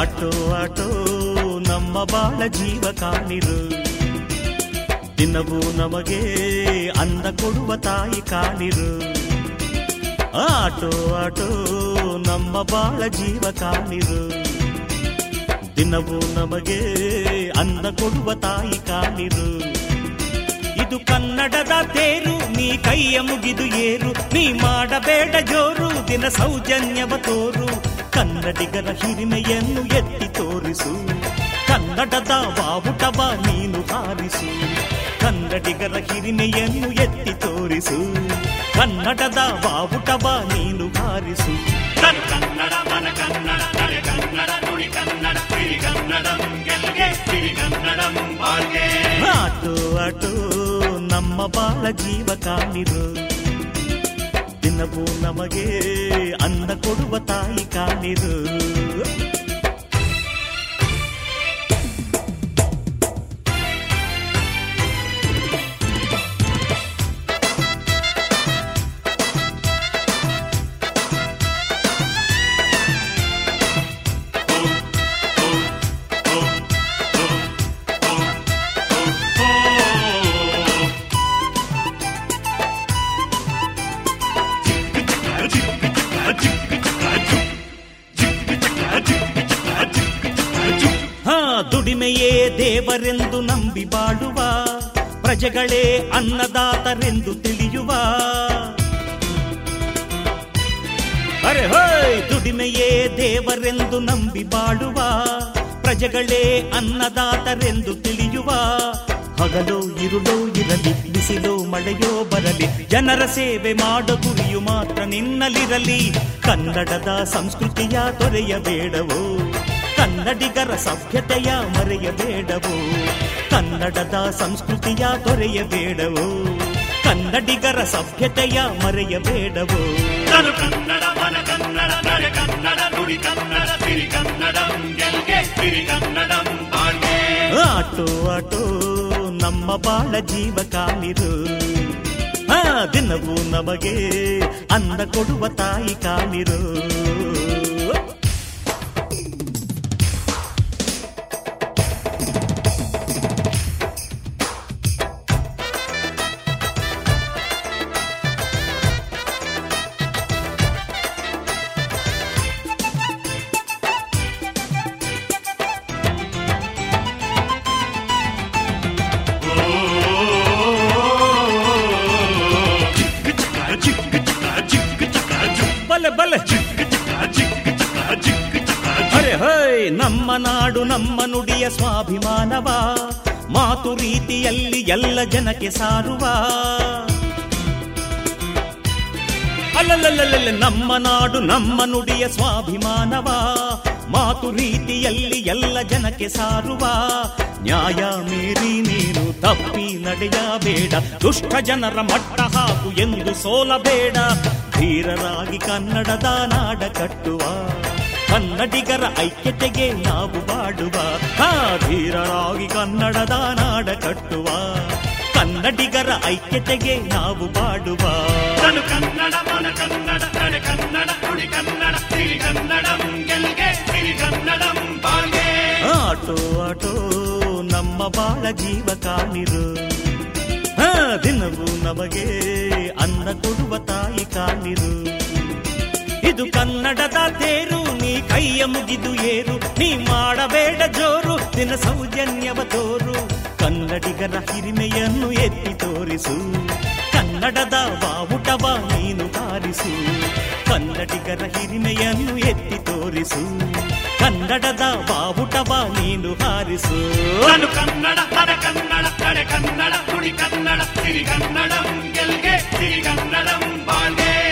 auto auto ನಮ್ಮ ಬಾಳ ಜೀವ ಕಾಣಿರು ದಿನವೂ ನಮಗೆ ಅಂದ ಕೊಡುವ ತಾಯಿ ಕಾಣಿರು ಆಟೋ ಆಟೋ ನಮ್ಮ ಬಾಳ ಜೀವ ಕಾಣಿರು ದಿನವೂ ನಮಗೆ ಅಂದ ಕೊಡುವ ತಾಯಿ ಕಾಣಿರು ಇದು ಕನ್ನಡದ ತೇರು ನೀ ಕೈಯ ಮುಗಿದು ಏರು ನೀ ಮಾಡಬೇಡ ಜೋರು ದಿನ ಸೌಜನ್ಯವ ತೋರು ಕನ್ನಡಿಗರ ಹಿರಿಮೆಯನ್ನು ಎತ್ತಿ ತೋರಿಸು ಕನ್ನಡದ ಬಾವುಟವ ನೀನು ಹಾರಿಸು ಕನ್ನಡಿಗರ ಹಿರಿಮೆಯನ್ನು ಎತ್ತಿ ತೋರಿಸು ಕನ್ನಡದ ಬಾವುಟವ ನೀನು ಹಾರಿಸು ಕನ್ನಡ ಮನ ಕನ್ನಡ ನಡೆ ಕನ್ನಡ ನುಡಿ ಕನ್ನಡ ಸಿರಿ ಕನ್ನಡಂ ಗೆಲ್ಗೆ ಸಿರಿ ಕನ್ನಡಂ ಬಾಳ್ಗೆ ಆಟೋ ಆಟೋ ನಮ್ಮ ಬಾಳ ಜೀವ ಕಾಣಿರು ದಿನವೂ ನಮಗೆ ಅನ್ನ ಕೊಡುವ ತಾಯಿ ಕಾಣಿರು ಹಾ ದುಡಿಮೆಯೇ ದೇವರೆಂದು ನಂಬಿ ಬಾಳುವ ಪ್ರಜೆಗಳೇ ಅನ್ನದಾತರೆಂದು ತಿಳಿಯುವ ಅರೆ ಹೋಯ್ ದುಡಿಮೆಯೇ ದೇವರೆಂದು ನಂಬಿ ಬಾಳುವ ಪ್ರಜೆಗಳೇ ಅನ್ನದಾತರೆಂದು ತಿಳಿಯುವ ಹಗಲೋ ಇರುಳೋ ಇರಲಿ ಬಿಸಿಲೋ ಮಳೆಯೋ ಬರಲಿ ಜನರ ಸೇವೆ ಮಾಡೋ ಗುರಿಯು ಮಾತ್ರ ನಿನ್ನಲಿರಲಿ ಕನ್ನಡದ ಸಂಸ್ಕೃತಿಯ ತೊರೆಯಬೇಡವೋ ಕನ್ನಡಿಗರ ಸಭ್ಯತೆಯ ಮರೆಯಬೇಡವೋ ಕನ್ನಡದ ಸಂಸ್ಕೃತಿಯ ತೊರೆಯಬೇಡವೋ ಕನ್ನಡಿಗರ ಸಭ್ಯತೆಯ ಮರೆಯಬೇಡವೋ ತನು ಕನ್ನಡ ಮನ ಕನ್ನಡ ನಡೆ ಕನ್ನಡ ನುಡಿ ಕನ್ನಡ ಸಿರಿ ಕನ್ನಡಂ ಗೆಲ್ಗೆ ಸಿರಿ ಕನ್ನಡಂ ಬಾಳ್ಗೆ ಆಟೋ ಆಟೋ ನಮ್ಮ ಬಾಳ ಜೀವ ಕಾಣಿರು ಆ ದಿನವೂ ನಮಗೆ ಅಂದ ಕೊಡುವ ತಾಯಿ ಕಾಣಿರು ಬಲೆ ಬಲೆ ಅರೆ ಹೈ ನಮ್ಮ ನಾಡು ನಮ್ಮ ನುಡಿಯ ಸ್ವಾಭಿಮಾನವ ಮಾತು ರೀತಿಯಲ್ಲಿ ಎಲ್ಲ ಜನಕ್ಕೆ ಸಾರುವ ಅಲ್ಲಲ್ಲಲ್ಲಲ್ಲ ನಮ್ಮ ನಾಡು ನಮ್ಮ ನುಡಿಯ ಸ್ವಾಭಿಮಾನವ ಮಾತು ರೀತಿಯಲ್ಲಿ ಎಲ್ಲ ಜನಕ್ಕೆ ಸಾರುವ ನ್ಯಾಯ ಮೀರಿ ನೀನು ತಪ್ಪಿ ನಡೆಯಬೇಡ ದುಷ್ಟ ಜನರ ಮಟ್ಟ ಹಾಕು ಎಂದು ಸೋಲಬೇಡ ಧೀರರಾಗಿ ಕನ್ನಡದ ನಾಡ ಕಟ್ಟುವ ಕನ್ನಡಿಗರ ಐಕ್ಯತೆಗೆ ನಾವು ಬಾಡುವ ಹಾ ಧೀರರಾಗಿ ಕನ್ನಡದ ನಾಡ ಕಟ್ಟುವ ಕನ್ನಡಿಗರ ಐಕ್ಯತೆಗೆ ನಾವು ಬಾಡುವ ತನು ಕನ್ನಡ ಮನ ಕನ್ನಡ ನಡೆ ಕನ್ನಡ ನುಡಿ ಕನ್ನಡ ಸಿರಿ ಕನ್ನಡಂ ಗೆಲ್ಗೆ ಸಿರಿ ಕನ್ನಡಂ ಬಾಳ್ಗೆ ಆಟೋ ಆಟೋ ನಮ್ಮ ಬಾಳ ಜೀವ ಕಾಣಿರು ಹಾ ದಿನವೂ ನಮಗೆ ಅನ್ನ ಕೊಡುವ ತಾಯಿ ಕಾಣಿರು ಇದು ಕನ್ನಡದ ತೇರು ನೀ ಕೈಯ ಮುಗಿದು ಏರು ನೀ ಮಾಡಬೇಡ ಜೋರು ದಿನ ಸೌಜನ್ಯವ ತೋರು ಕನ್ನಡಿಗರ ಹಿರಿಮೆಯನ್ನು ಎತ್ತಿ ತೋರಿಸು ಕನ್ನಡದ ಬಾವುಟವ ನೀನು ಹಾರಿಸು ಕನ್ನಡಿಗರ ಹಿರಿಮೆಯನ್ನು ಎತ್ತಿ ತೋರಿಸು ಕನ್ನಡದ ಬಾವುಟವ ನೀನು ಹಾರಿಸು ತನು ಕನ್ನಡ ಮನ ಕನ್ನಡ ನಡೆ ಕನ್ನಡ ನುಡಿ ಕನ್ನಡ ಸಿರಿ ಕನ್ನಡಂ ಗೆಲ್ಗೆ ಸಿರಿ ಕನ್ನಡಂ ಬಾಳ್ಗೆ